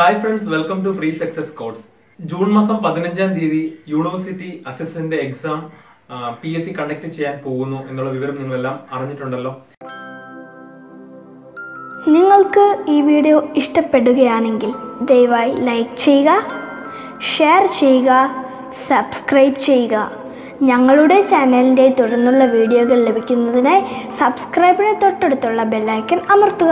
hi friends welcome to pre success course June മാസം പതിനഞ്ചാം തീയതി university assistant exam P S C conduct ചെയ്യാൻ പോകുന്നു എന്നുള്ള വിവരം നിങ്ങളെല്ലാം അറിഞ്ഞിട്ടുണ്ടല്ലോ നിങ്ങൾക്ക് ഈ വീഡിയോ ഇഷ്ടപ്പെടുകയാണെങ്കിൽ ദയവായി ലൈക്ക് ചെയ്യുക ഷെയർ ചെയ്യുക സബ്സ്ക്രൈബ് ചെയ്യുക ഞങ്ങളുടെ ചാനലിൻ്റെ തുടർന്നുള്ള വീഡിയോകൾ ലഭിക്കുന്നതിനായി സബ്സ്ക്രൈബിന് തൊട്ടടുത്തുള്ള ബെല്ലൈക്കൺ അമർത്തുക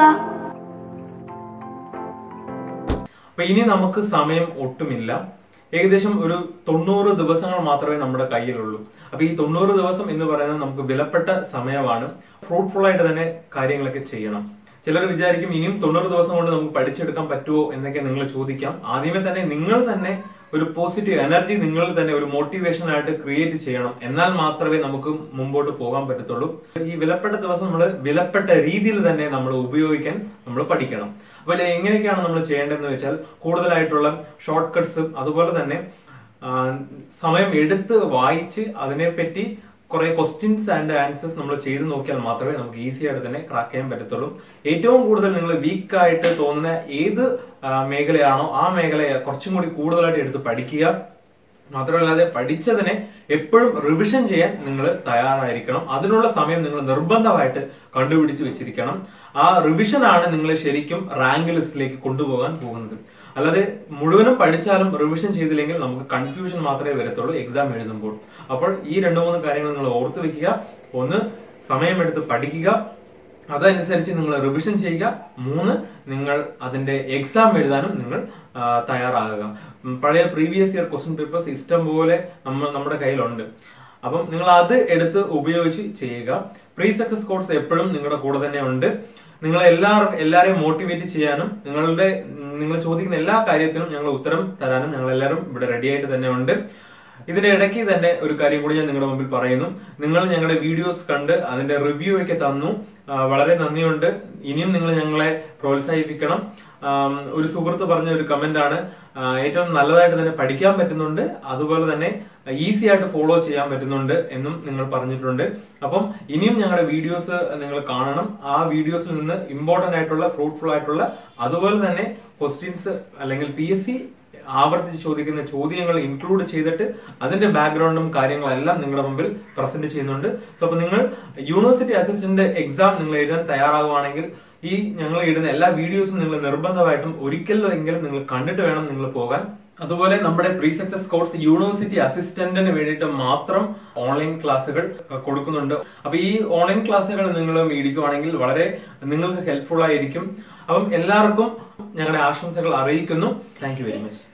അപ്പൊ ഇനി നമുക്ക് സമയം ഒട്ടുമില്ല ഏകദേശം ഒരു തൊണ്ണൂറ് ദിവസങ്ങൾ മാത്രമേ നമ്മുടെ കയ്യിലുള്ളൂ അപ്പൊ ഈ തൊണ്ണൂറ് ദിവസം എന്ന് പറയുന്നത് നമുക്ക് വിലപ്പെട്ട സമയമാണ് ഫ്രൂട്ട്ഫുൾ ആയിട്ട് തന്നെ കാര്യങ്ങളൊക്കെ ചെയ്യണം ചിലർ വിചാരിക്കും ഇനിയും തൊണ്ണൂറ് ദിവസം കൊണ്ട് നമുക്ക് പഠിച്ചെടുക്കാൻ പറ്റുമോ എന്നൊക്കെ നിങ്ങൾ ചോദിക്കാം ആദ്യമേ തന്നെ നിങ്ങൾ തന്നെ ഒരു പോസിറ്റീവ് എനർജി നിങ്ങൾ തന്നെ ഒരു മോട്ടിവേഷൻ ആയിട്ട് ക്രിയേറ്റ് ചെയ്യണം എന്നാൽ മാത്രമേ നമുക്ക് മുമ്പോട്ട് പോകാൻ പറ്റത്തുള്ളൂ ഈ വിലപ്പെട്ട ദിവസം നമ്മൾ വിലപ്പെട്ട രീതിയിൽ തന്നെ നമ്മൾ ഉപയോഗിക്കാൻ നമ്മൾ പഠിക്കണം അപ്പോൾ എങ്ങനെയൊക്കെയാണ് നമ്മൾ ചെയ്യേണ്ടതെന്ന് വെച്ചാൽ കൂടുതലായിട്ടുള്ള ഷോർട്ട് കട്ട്സും അതുപോലെ തന്നെ ആ, സമയം എടുത്ത് വായിച്ച് അതിനെപ്പറ്റി കുറെ ക്വസ്റ്റ്യൻസ് ആൻഡ് ആൻസേഴ്സ് നമ്മൾ ചെയ്ത് നോക്കിയാൽ മാത്രമേ നമുക്ക് ഈസി ആയിട്ട് തന്നെ ക്രാക്ക് ചെയ്യാൻ പറ്റത്തുള്ളൂ ഏറ്റവും കൂടുതൽ നിങ്ങൾ വീക്ക് ആയിട്ട് തോന്നുന്ന ഏത് ആ, മേഖലയാണോ ആ മേഖലയെ കുറച്ചും കൂടി കൂടുതലായിട്ട് എടുത്ത് പഠിക്കുക മാത്രമല്ലാതെ പഠിച്ചതിനെ എപ്പോഴും റിവിഷൻ ചെയ്യാൻ നിങ്ങൾ തയ്യാറായിരിക്കണം അതിനുള്ള സമയം നിങ്ങൾ നിർബന്ധമായിട്ട് കണ്ടുപിടിച്ച് വെച്ചിരിക്കണം ആ റിവിഷൻ ആണ് നിങ്ങൾ ശരിക്കും റാങ്ക് ലിസ്റ്റിലേക്ക് കൊണ്ടുപോകാൻ പോകുന്നത് അല്ലാതെ മുഴുവനും പഠിച്ചാലും റിവിഷൻ ചെയ്തില്ലെങ്കിൽ നമുക്ക് കൺഫ്യൂഷൻ മാത്രമേ വരത്തുള്ളൂ എക്സാം എഴുതുമ്പോൾ അപ്പോൾ ഈ രണ്ടു മൂന്ന് കാര്യങ്ങൾ നിങ്ങൾ ഓർത്ത് വെക്കുക ഒന്ന് സമയമെടുത്ത് പഠിക്കുക അതനുസരിച്ച് നിങ്ങൾ റിവിഷൻ ചെയ്യുക മൂന്ന് നിങ്ങൾ അതിന്റെ എക്സാം എഴുതാനും നിങ്ങൾ ആ, തയ്യാറാകുക ഉം, പഴയ പ്രീവിയസ് ഇയർ ക്വസ്റ്റ്യൻ പേപ്പേഴ്സ് ഇഷ്ടം പോലെ നമ്മൾ നമ്മുടെ കയ്യിലുണ്ട് അപ്പം നിങ്ങൾ അത് എടുത്ത് ഉപയോഗിച്ച് ചെയ്യുക പ്രീ സക്സസ് കോഴ്സ് എപ്പോഴും നിങ്ങളുടെ കൂടെ തന്നെ ഉണ്ട് നിങ്ങൾ എല്ലാവർക്കും എല്ലാവരെയും മോട്ടിവേറ്റ് ചെയ്യാനും നിങ്ങളുടെ ഉം, നിങ്ങൾ ചോദിക്കുന്ന എല്ലാ കാര്യത്തിനും ഞങ്ങൾ ഉത്തരം തരാനും ഞങ്ങൾ എല്ലാവരും ഇവിടെ റെഡി ആയിട്ട് തന്നെ ഉണ്ട് ഇതിന്റെ ഇടയ്ക്ക് തന്നെ ഒരു കാര്യം കൂടി ഞാൻ നിങ്ങളുടെ മുമ്പിൽ പറയുന്നു നിങ്ങൾ ഞങ്ങളുടെ വീഡിയോസ് കണ്ട് അതിന്റെ റിവ്യൂ ഒക്കെ തന്നു ആ, വളരെ നന്ദിയുണ്ട് ഇനിയും നിങ്ങൾ ഞങ്ങളെ പ്രോത്സാഹിപ്പിക്കണം ആം, ഒരു സുഹൃത്ത് പറഞ്ഞ ഒരു കമന്റ് ആണ് ആ, ഏറ്റവും നല്ലതായിട്ട് തന്നെ പഠിക്കാൻ പറ്റുന്നുണ്ട് അതുപോലെ തന്നെ ഈസി ആയിട്ട് ഫോളോ ചെയ്യാൻ പറ്റുന്നുണ്ട് എന്നും നിങ്ങൾ പറഞ്ഞിട്ടുണ്ട് അപ്പം ഇനിയും ഞങ്ങളുടെ വീഡിയോസ് നിങ്ങൾ കാണണം ആ വീഡിയോസിൽ നിന്ന് ഇമ്പോർട്ടന്റ് ആയിട്ടുള്ള ഫ്രൂട്ട്ഫുൾ ആയിട്ടുള്ള അതുപോലെ തന്നെ ക്വസ്റ്റ്യൻസ് അല്ലെങ്കിൽ പി എസ് സി ആവർത്തിച്ച് ചോദിക്കുന്ന ചോദ്യങ്ങൾ ഇൻക്ലൂഡ് ചെയ്തിട്ട് അതിന്റെ ബാക്ക്ഗ്രൗണ്ടും കാര്യങ്ങളെല്ലാം നിങ്ങളുടെ മുമ്പിൽ പ്രസന്റ് ചെയ്യുന്നുണ്ട് സോ അപ്പൊ നിങ്ങൾ യൂണിവേഴ്സിറ്റി അസിസ്റ്റന്റ് എക്സാം നിങ്ങൾ എഴുതാൻ തയ്യാറാകുവാണെങ്കിൽ ഈ ഞങ്ങൾ ഇടുന്ന എല്ലാ വീഡിയോസും നിങ്ങൾ നിർബന്ധമായിട്ടും ഒരിക്കലെങ്കിലും നിങ്ങൾ കണ്ടിട്ട് വേണം നിങ്ങൾ പോകാൻ അതുപോലെ നമ്മുടെ പ്രീ സക്സസ് കോഴ്സ് യൂണിവേഴ്സിറ്റി അസിസ്റ്റന്റിന് വേണ്ടിയിട്ട് മാത്രം ഓൺലൈൻ ക്ലാസ്സുകൾ അഹ്, കൊടുക്കുന്നുണ്ട് അപ്പൊ ഈ ഓൺലൈൻ ക്ലാസ്സുകൾ നിങ്ങൾ മേടിക്കുവാണെങ്കിൽ വളരെ നിങ്ങൾക്ക് ഹെൽപ്ഫുൾ ആയിരിക്കും അപ്പം എല്ലാവർക്കും ഞങ്ങളുടെ ആശംസകൾ അറിയിക്കുന്നു താങ്ക് യു വെരി മച്ച്